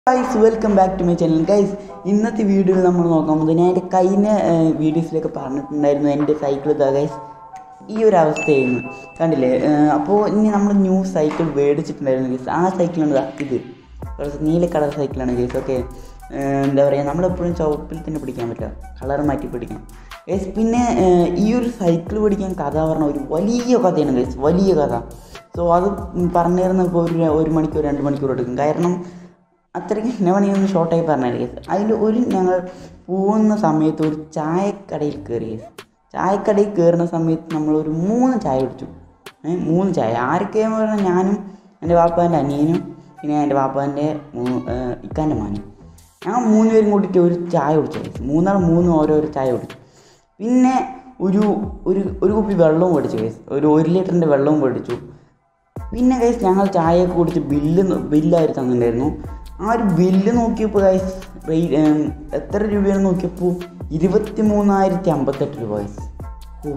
Guys welcome back to my channel guys ഇന്നത്തെ വീഡിയോയിൽ നമ്മൾ നോക്കാൻ പോകുന്നത് ഞാൻ എൻ്റെ കഴിഞ്ഞ വീഡിയോസിലൊക്കെ പറഞ്ഞിട്ടുണ്ടായിരുന്നു എൻ്റെ സൈക്കിൾ ഇതാ ഗൈസ് ഈ ഒരു അവസ്ഥയായിരുന്നു കണ്ടില്ലേ അപ്പോൾ ഇനി നമ്മൾ ന്യൂ സൈക്കിൾ മേടിച്ചിട്ടുണ്ടായിരുന്നു ഗൈസ് ആ സൈക്കിളാണ് ഇതാ ഇത് കുറച്ച് നീല കളർ സൈക്കിളാണ് ഗൈസ് ഓക്കെ എന്താ പറയുക നമ്മളെപ്പോഴും ചുവപ്പിൽ തന്നെ പിടിക്കാൻ പറ്റില്ല കളർ മാറ്റി പിടിക്കണം ഗൈസ് പിന്നെ ഏഹ്, ഈ ഒരു സൈക്കിൾ പിടിക്കാൻ കഥ പറഞ്ഞ ഒരു വലിയ കഥയാണ് ഗൈസ് വലിയ കഥ സോ അത് പറഞ്ഞു തരുന്ന ഇപ്പോൾ ഒരു ഒരു മണിക്കൂർ രണ്ട് മണിക്കൂർ എടുക്കും കാരണം അത്രയ്ക്ക് എന്നെ വേണമെങ്കിൽ ഒന്ന് ഷോർട്ടായി പറഞ്ഞാൽ കേസ് അതിൽ ഒരു ഞങ്ങൾ പോകുന്ന സമയത്ത് ഒരു ചായക്കടയിൽ കയറി കേസ് ചായക്കടയിൽ കയറുന്ന സമയത്ത് നമ്മൾ ഒരു മൂന്ന് ചായ കുടിച്ചു ഏ മൂന്ന് ചായ ആരൊക്കെയെന്ന് പറഞ്ഞാൽ ഞാനും എൻ്റെ വാപ്പാൻ്റെ അനിയനും പിന്നെ എൻ്റെ വാപ്പാൻ്റെ ഇക്കാൻ്റെ മാനും ഞങ്ങൾ മൂന്ന് പേരും കൂട്ടിയിട്ട് ഒരു ചായ കുടിച്ചു guys. മൂന്നാൾ മൂന്ന് ഓരോരോ ചായ കുടിച്ചു പിന്നെ ഒരു ഒരു ഒരു കുപ്പി വെള്ളവും മേടിച്ചു കേസ് ഒരു ഒരു ലിറ്ററിൻ്റെ വെള്ളവും മേടിച്ചു പിന്നെ ഗൈസ് ഞങ്ങൾ ചായയൊക്കെ കുടിച്ച് ബില്ല് നോ- ബില്ല് അവർ തന്നിട്ടുണ്ടായിരുന്നു ആ ഒരു ബില്ല് നോക്കിയപ്പോൾ ഗൈസ് എത്ര രൂപയാണെന്ന് നോക്കിയപ്പോൾ ഇരുപത്തി മൂന്നായിരത്തി അമ്പത്തെട്ട് രൂപ ഗൈസ് ഓ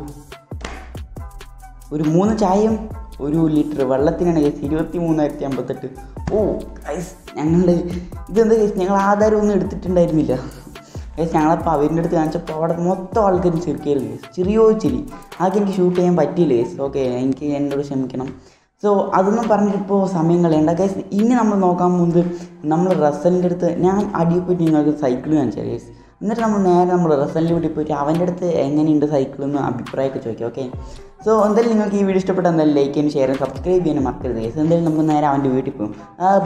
ഒരു മൂന്ന് ചായയും ഒരു ലിറ്റർ വെള്ളത്തിനാണ് ഗൈസ് ഇരുപത്തി മൂന്നായിരത്തി അമ്പത്തെട്ട് ഓ ഗൈസ് ഞങ്ങൾ ഇതെന്താ ഗൈസ് ഞങ്ങൾ ആധാരം ഒന്നും എടുത്തിട്ടുണ്ടായിരുന്നില്ല ഗൈസ് ഞങ്ങളപ്പോൾ അവരിൻ്റെ അടുത്ത് കാണിച്ചപ്പോൾ അവിടെ മൊത്തം ആൾക്കാരും ചെറുക്കിയായിരുന്നു ഗൈസ് ചെറിയോ ചിരി ആകെ എനിക്ക് ഷൂട്ട് ചെയ്യാൻ പറ്റിയില്ല ഗൈസ് ഓക്കെ എനിക്ക് എന്നോട് ക്ഷമിക്കണം സോ അതൊന്നും പറഞ്ഞിട്ടിപ്പോൾ സമയം കളയണ്ട ഗൈസ് ഇനി നമ്മൾ നോക്കാൻ പോകുന്നത് നമ്മൾ റസലിൻ്റെ അടുത്ത് ഞാൻ അടിയിൽ പോയിട്ട് നിങ്ങൾക്ക് സൈക്കിൾ കാണിച്ചാൽ ഗൈസ് എന്നിട്ട് നമ്മൾ നേരെ നമ്മൾ റസലിൻ്റെ വീട്ടിൽ പോയിട്ട് അവൻ്റെ അടുത്ത് എങ്ങനെയുണ്ട് സൈക്കിൾ എന്ന് അഭിപ്രായമൊക്കെ ചോദിക്കാം ഓക്കെ സോ എന്തായാലും നിങ്ങൾക്ക് ഈ വീഡിയോ ഇഷ്ടപ്പെട്ട എന്തായാലും ലൈക്ക് ചെയ്യാനും ഷെയർ ചെയ്യാനും സബ്സ്ക്രൈബ് ചെയ്യാനും മറക്കരുത് ഗൈസ് എന്തായാലും നമുക്ക് നേരെ അവൻ്റെ വീട്ടിൽ പോകും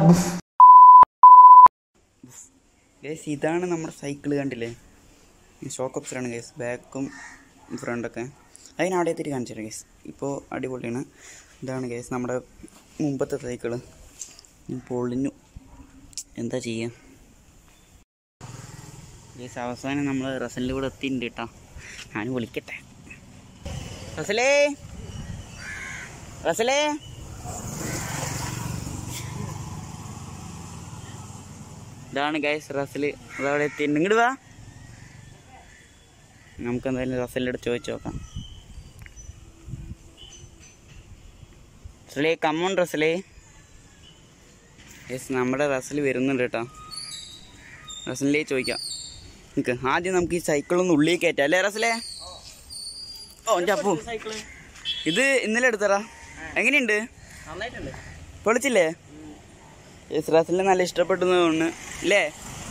ഗൈസ് ഇതാണ് നമ്മുടെ സൈക്കിൾ കണ്ടില്ലേ ഷോക്ക് ഓപ്ഷനാണ് ഗൈസ് ബാക്കും ഫ്രണ്ടൊക്കെ അതിന് അവിടെ എത്തിയിട്ട് കാണിച്ചു തരാം ഗൈസ് ഇപ്പോൾ അടിപൊളിയാണ് ഇതാണ് ഗൈസ് നമ്മുടെ മുമ്പത്തെ സൈക്കിള് പൊളിഞ്ഞു എന്താ ചെയ്യുക ഗൈസ് അവസാനം നമ്മൾ റസലിൻ്റെ കൂടെ എത്തിയിട്ടുണ്ട് കേട്ടോ ഞാൻ വിളിക്കട്ടെ റസലേ റസലേ ഇതാണ് ഗൈസ് റസല് അതവിടെ എത്തിയിട്ടുണ്ട് ഇങ്ങോട്ട് വാ നമുക്ക് എന്തായാലും റസലിൻ്റെ അടുത്ത് ചോദിച്ചു നോക്കാം റസലേ കമ്മോൺ റസലേ യെസ് നമ്മുടെ റസൽ വരുന്നുണ്ട് കേട്ടോ റസലിലേ ചോദിക്കാം നിൽക്ക് ആദ്യം നമുക്ക് ഈ സൈക്കിളൊന്ന് ഉള്ളിൽ കയറ്റാം അല്ലേ റസലേ ഓ എൻ്റെ അപ്പു ഇത് ഇന്നലെ എടുത്തടാ എങ്ങനെയുണ്ട് നന്നായിട്ടുണ്ട് പൊളിച്ചില്ലേ യെസ് റസലിനെ നല്ല ഇഷ്ടപ്പെട്ടു എന്ന് തോന്നുന്നു ഇല്ലേ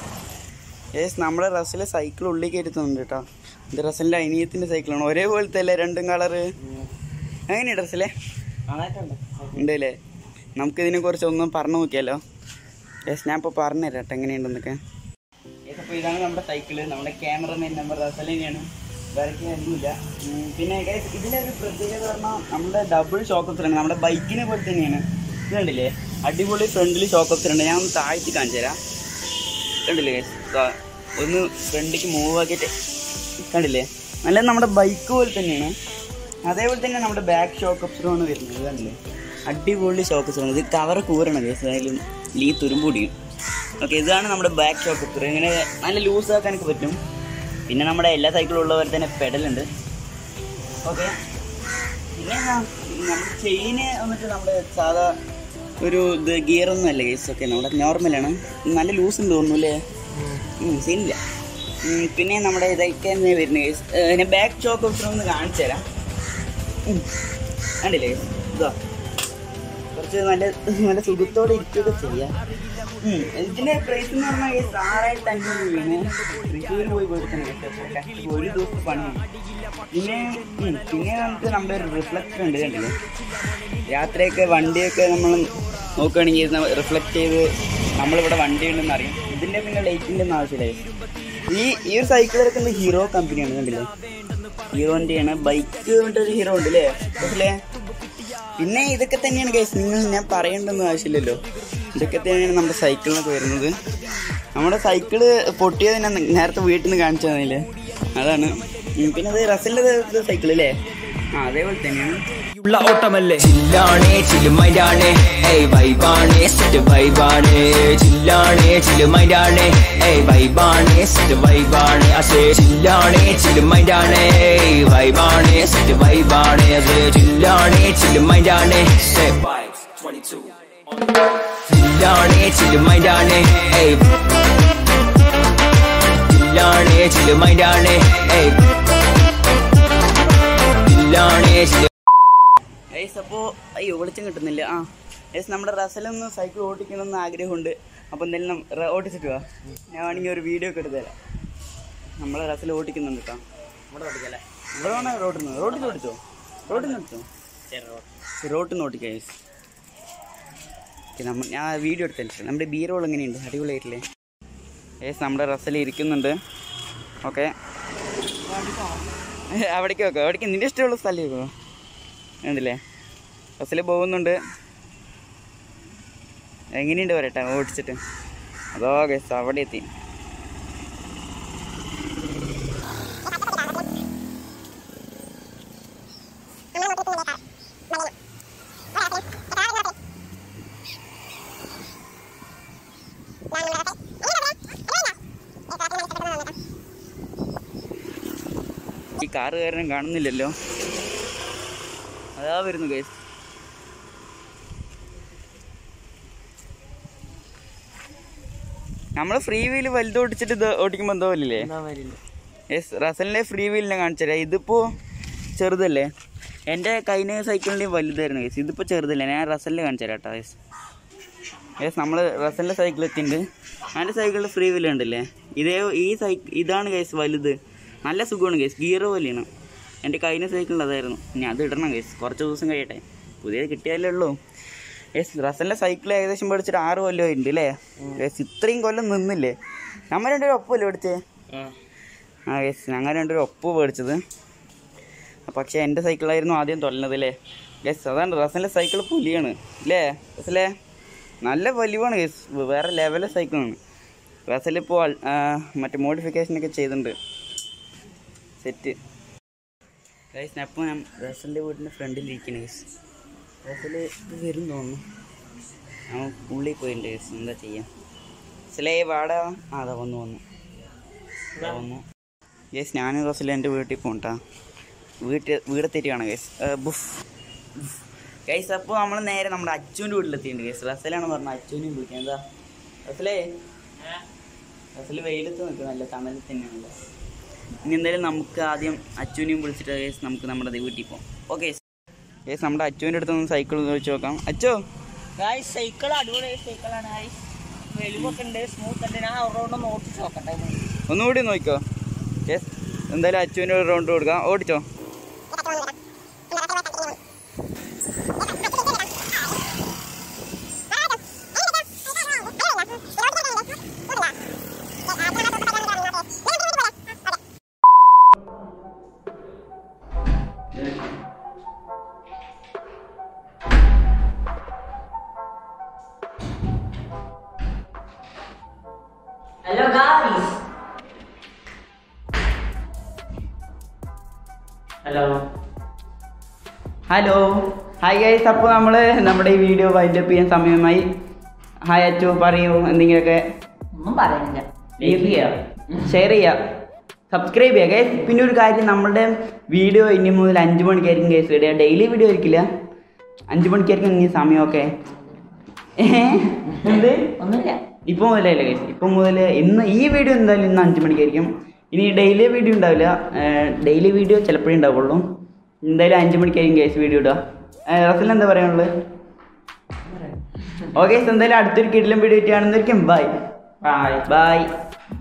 യെസ് നമ്മുടെ റസല് സൈക്കിൾ ഉള്ളിൽ കയറ്റുന്നുണ്ട് കേട്ടോ ഇത് റസലിൻ്റെ അനിയത്തിൻ്റെ സൈക്കിളാണ് ഒരേപോലത്തെ അല്ലേ രണ്ടും കളറ് എങ്ങനെയുണ്ട് റസലേ നന്നായിട്ടുണ്ട് ഉണ്ട് അല്ലേ നമുക്കിതിനെ കുറിച്ച് ഒന്നും പറഞ്ഞു നോക്കിയാലോ യെസ് ഞാൻ ഇപ്പോൾ പറഞ്ഞു തരാം കേട്ടോ എങ്ങനെയുണ്ടെന്നൊക്കെ അപ്പോൾ ഇതാണ് നമ്മുടെ സൈക്കിള് നമ്മുടെ ക്യാമറമാൻ നമ്പർ റസലിനെയാണ് വരയ്ക്കാനൊന്നുമില്ല ഉം, പിന്നെ guys, ഇതിൻ്റെ ഒരു പ്രത്യേകത പറഞ്ഞാൽ നമ്മുടെ ഡബിൾ ഷോക്ക് ഓപ്ഷനാണ് നമ്മുടെ ബൈക്കിനെ പോലെ തന്നെയാണ് ഇത് കണ്ടില്ലേ അടിപൊളി ഫ്രണ്ടിൽ ഷോക്ക് ഓപ്ഷൻ ഉണ്ട് ഞാൻ ഒന്ന് താഴ്ത്തി കാണിച്ചു തരാം കണ്ടില്ലേ guys? ദാ, ഒന്ന് ഫ്രണ്ടിലേക്ക് മൂവ് ആക്കിയിട്ട് കണ്ടില്ലേ നല്ല നമ്മുടെ ബൈക്ക് പോലെ തന്നെയാണ് അതേപോലെ തന്നെ നമ്മുടെ ബാക്ക് ഷോക്ക് ഓപ്ഷനുമാണ് വരുന്നത് കണ്ടില്ലേ അടിപൊളി ഷോക്ക് ഓപ്ഷൻ ഇത് കവർ കൂരണം കേസ് ഏതായാലും ലീ തുരുമ്പൊടിയും ഓക്കെ ഇതാണ് നമ്മുടെ ബാക്ക് ഷോക്ക് ഓപ്ഷൻ ഇങ്ങനെ നല്ല ലൂസ് ആക്കാനൊക്കെ പറ്റും പിന്നെ നമ്മുടെ എല്ലാ സൈക്കിളും ഉള്ളവരെ തന്നെ പെഡലുണ്ട് ഓക്കെ പിന്നെ ആ, നമ്മുടെ ചെയിന് വന്നിട്ട് നമ്മുടെ സാധാ ഒരു ഇത് ഗിയറൊന്നും അല്ല കേസ് ഓക്കെ നമ്മുടെ നോർമലാണ് നല്ല ലൂസ് ഉണ്ട് തോന്നുന്നു അല്ലേ സീനില്ല ഉം, പിന്നെ നമ്മുടെ ഇതൊക്കെ തന്നെ വരുന്നത് കേസ് ഞാൻ ബാക്ക് ഷോക്ക് ഓപ്ഷൻ ഒന്ന് കാണിച്ചു തരാം ഉം. കണ്ടില്ലേ ഇതാ കുറച്ച് നല്ല നല്ല സുഖത്തോടെ ഇരിക്കുകയൊക്കെ ചെയ്യാം ഉം. ഇതിന്റെ പ്രൈസ് എന്ന് പറഞ്ഞാൽ ഈ ആറായിരത്തി അഞ്ഞൂറ് രൂപയാണ് തൃശ്ശൂർ പോയി മേടിക്കണം കേട്ടോ. ഒരു ദിവസം പണിയാണ് പിന്നെ ഉം, പിന്നെ നമുക്ക് നമ്മുടെ ഒരു റിഫ്ലക്ടർ ഉണ്ട് കണ്ടില്ലേ രാത്രിയൊക്കെ വണ്ടിയൊക്കെ നമ്മൾ നോക്കുകയാണെങ്കിൽ റിഫ്ലക്ട് ചെയ്ത് നമ്മളിവിടെ വണ്ടി ഉണ്ടെന്ന് അറിയും ഇതിന്റെ പിന്നെ ലൈറ്റിന്റെ ഒന്നും ആവശ്യമില്ല ഈ ഈ ഒരു സൈക്കിൾ എടുക്കുന്നത് ഹീറോ കമ്പനിയാണ് കണ്ടില്ലേ ഹീറോൻ്റെയാണ് ബൈക്ക് ഒരു ഹീറോ ഉണ്ട് അല്ലേ പക്ഷേ പിന്നെ ഇതൊക്കെ തന്നെയാണ് കേസ് നിങ്ങൾ ഞാൻ പറയേണ്ടൊന്നും ആവശ്യമില്ലല്ലോ ഇതൊക്കെ തന്നെയാണ് നമ്മുടെ സൈക്കിളിനൊക്കെ വരുന്നത് നമ്മുടെ സൈക്കിള് പൊട്ടിയത് ഞാൻ നേരത്തെ വീട്ടിൽ നിന്ന് കാണിച്ചു തന്നില്ലേ അതാണ് ഉം, പിന്നെ അത് റസലിൻ്റെ സൈക്കിൾ അല്ലേ ആ അതേപോലെ തന്നെയാണ് ഉള്ള ഓട്ടമല്ലേ ചില്ലാണേ ചിലുമൈരാണേ ഏയ് വൈബാണേ സെറ്റ് വൈബാണേ ചില്ലാണേ ചിലുമൈരാണേ ഏയ് വൈബാണേ സെറ്റ് വൈബാണേ അസേ ചില്ലാണേ ചിലുമൈരാണേ ഏയ് വൈബാണേ സെറ്റ് വൈബാണേ അസേ ചില്ലാണേ ചിലുമൈരാണേ സേ വൈബ്സ് 22 ചില്ലാണേ ചില്ലുമൈൻഡാണേ ഏയ് ചില്ലാണേ ചില്ലുമൈൻഡാണേ ഏയ് ചില്ലാണേ ചില്ലു ഗൈസ് അപ്പോൾ അയ്യോ വെളിച്ചം കിട്ടുന്നില്ല ആ ഗൈസ് നമ്മുടെ റസലൊന്ന് സൈക്കിൾ ഓടിക്കണമെന്ന് ആഗ്രഹമുണ്ട് അപ്പോൾ എന്തായാലും നം- റ- ഓടിച്ചിട്ട് വാ ഞാൻ വേണമെങ്കിൽ ഒരു വീഡിയോ ഒക്കെ എടുത്തുതരാം നമ്മളെ റസൽ ഓടിക്കുന്നുണ്ട് കേട്ടോ ഇവിടെ പഠിക്കല്ലേ ഇവിടെ വേണോ റോഡിൽ നിന്ന് റോഡിൽ നിന്ന് ഓടിച്ചോ റോഡിൽ നിന്ന് ഓടിച്ചോ റോട്ടിൽ നിന്ന് ഓടിക്കാം ഗൈസ് ഓക്കെ നമ്മൾ ഞാൻ വീഡിയോ എടുത്തിട്ട് നമ്മുടെ ബീ റോൾ എങ്ങനെയുണ്ട് അടിപൊളിയായിട്ടില്ലേ ഗൈസ് നമ്മുടെ റസൽ ഇരിക്കുന്നുണ്ട് ഓക്കെ അവിടേക്ക് വെക്കോ അവിടേക്ക് നിൻ്റെ ഇഷ്ടമുള്ള സ്ഥലം വെക്കോ ഉണ്ടല്ലേ ബസ്സിൽ പോകുന്നുണ്ട് എങ്ങനെയുണ്ട് പറയട്ടെ ഓടിച്ചിട്ട് അതോ ഗസ് അവിടെ എത്തി ഈ കാറ് കാരണം കാണുന്നില്ലല്ലോ അതാ വരുന്നു ഗൈസ് നമ്മൾ ഫ്രീ വീല് വലുത് ഓടിച്ചിട്ട് ഇത് ഓടിക്കുമ്പോൾ എന്തോ ഇല്ലേ യെസ് റസലിൻ്റെ ഫ്രീ വീലിനെ കാണിച്ചുതരാം ഇതിപ്പോൾ ചെറുതല്ലേ എൻ്റെ കൈന സൈക്കിളിൻ്റെയും വലുതായിരുന്നു ഗൈസ് ഇതിപ്പോൾ ചെറുതല്ലേ ഞാൻ റസലിൻ്റെ കാണിച്ചു തരാം കേട്ടോ യെസ് യെസ് നമ്മൾ റസലിൻ്റെ സൈക്കിൾ എത്തിയിട്ടുണ്ട് എൻ്റെ സൈക്കിളിൽ ഫ്രീ വീൽ ഉണ്ടല്ലേ ഇതേ ഈ സൈക്കിൾ ഇതാണ് ഗൈസ് വലുത് നല്ല സുഖമാണ് ഗൈസ് ഗിയർ പോലെയാണ് എൻ്റെ കൈന സൈക്കിളിൽ അതായിരുന്നു ഇനി അത് ഇടണം ഗൈസ് കുറച്ച് ദിവസം കഴിയട്ടെ പുതിയത് കിട്ടിയാലേ ഉള്ളൂ യെസ് റസലിൻ്റെ സൈക്കിൾ ഏകദേശം പഠിച്ചിട്ട് ആറ് കൊല്ലം ആയിട്ടുണ്ട് അല്ലേ യെസ് ഇത്രയും കൊല്ലം നിന്നില്ലേ നമ്മൾ രണ്ടുപേരും ഒപ്പമല്ലേ പഠിച്ചേ ആ യെസ് ഞങ്ങൾ രണ്ടുപേരും ഒപ്പ് മേടിച്ചത് പക്ഷേ എൻ്റെ സൈക്കിളായിരുന്നു ആദ്യം തൊല്ലണത് അല്ലേ യെസ് അതാണ് റസലിൻ്റെ സൈക്കിൾ പുലിയാണ് അല്ലേ റസലേ നല്ല വലിവാണ് യെസ് വേറെ ലെവലിലെ സൈക്കിളാണ് റസലിപ്പോൾ മറ്റേ മോഡിഫിക്കേഷനൊക്കെ ചെയ്തിട്ടുണ്ട് സെറ്റ് ഗൈസ് അപ്പോൾ ഞാൻ റസലിൻ്റെ വീടിൻ്റെ ഫ്രണ്ടിലിരിക്കുന്നു ഗൈസ് റസൽ ഇത് വരും തോന്നുന്നു അവൻ ഉള്ളിൽ പോയിട്ടുണ്ട് ഗൈസ് എന്താ ചെയ്യാം റസലേ വാടാ ആ അതാ വന്നു വന്നു ഇതാ വന്നു യെസ് ഞാനും റസൽ എൻ്റെ വീട്ടിൽ പോകണ്ടാ വീട്ടിൽ വീടെത്തിയിട്ട് കാണാം ഗൈസ് ബുഫ് ഗൈസ് അപ്പോൾ നമ്മൾ നേരെ നമ്മുടെ അച്ചുവിൻ്റെ വീട്ടിലെത്തിയിട്ടുണ്ട് ഗൈസ് റസലാണ് പറഞ്ഞത് അച്ചുവിനെയും വിളിക്കാൻ എന്താ റസലേ റസൽ വെയിലത്ത് നിൽക്കും നല്ല തണലിൽ തന്നെയാണല്ലോ ഇനി എന്തായാലും നമുക്ക് ആദ്യം അച്ചുവിനെയും വിളിച്ചിട്ട് ഗൈസ് നമുക്ക് നമ്മുടെ ദേ വീട്ടിൽ പോകാം ഓക്കെ ഗൈസ് നമ്മുടെ അച്ചുവിൻ്റെ അടുത്ത് ഒന്ന് സൈക്കിൾ ചോദിച്ചു നോക്കാം അച്ചോ ഗായ്സ് സൈക്കിൾ അടിപൊളി സൈക്കിളാണ് ഗായ്സ് വെളിവൊക്കെ ഉണ്ട് സ്മൂത്ത് ഉണ്ട് ഞാൻ അവരോട് നോട്ടിച്ച് നോക്കട്ടെ ഒന്നുകൂടി നോക്കിക്കോ യെസ് എന്തായാലും അച്ചുവിൻ്റെ ഒരു റൗണ്ട് കൊടുക്കാം ഓടിച്ചോ hello guys hello hello hi guys അപ്പോൾ നമ്മൾ നമ്മുടെ ഈ വീഡിയോ വൈൻഡപ്പ് ചെയ്യാൻ സമയമായി ഹായ് അച്ചു പറയൂ എന്തെങ്കിലുമൊക്കെ ഒന്നും പറയുന്നില്ല ഷെയർ ചെയ്യുക സബ്സ്ക്രൈബ് ചെയ്യുക ഗൈസ് പിന്നെ ഒരു കാര്യം നമ്മുടെ വീഡിയോ ഇനി മുതൽ അഞ്ച് മണിക്കായിരിക്കും ഗൈസ് ഇടുക ഡെയിലി വീഡിയോ ആയിരിക്കില്ല അഞ്ച് മണിക്കായിരിക്കും ഇനി സമയമൊക്കെ എന്ത് ഒന്നുമില്ല ഇപ്പോൾ മുതലല്ലേ ഗൈസ് ഇപ്പം മുതൽ ഇന്ന് ഈ വീഡിയോ എന്തായാലും ഇന്ന് അഞ്ച് മണിക്കായിരിക്കും ഇനി ഡെയിലി വീഡിയോ ഉണ്ടാവില്ല ഡെയിലി വീഡിയോ ചിലപ്പോഴേ ഉണ്ടാവുള്ളൂ എന്തായാലും അഞ്ച് മണിക്കായിരിക്കും ഗൈസ് വീഡിയോ ഇടുക റസൽ എന്താ പറയാനുള്ളത് ഓക്കെ എന്തായാലും അടുത്തൊരു കിടിലം വീഡിയോ ആയിട്ട് കാണുന്നതായിരിക്കും ബൈ ബൈ ബൈ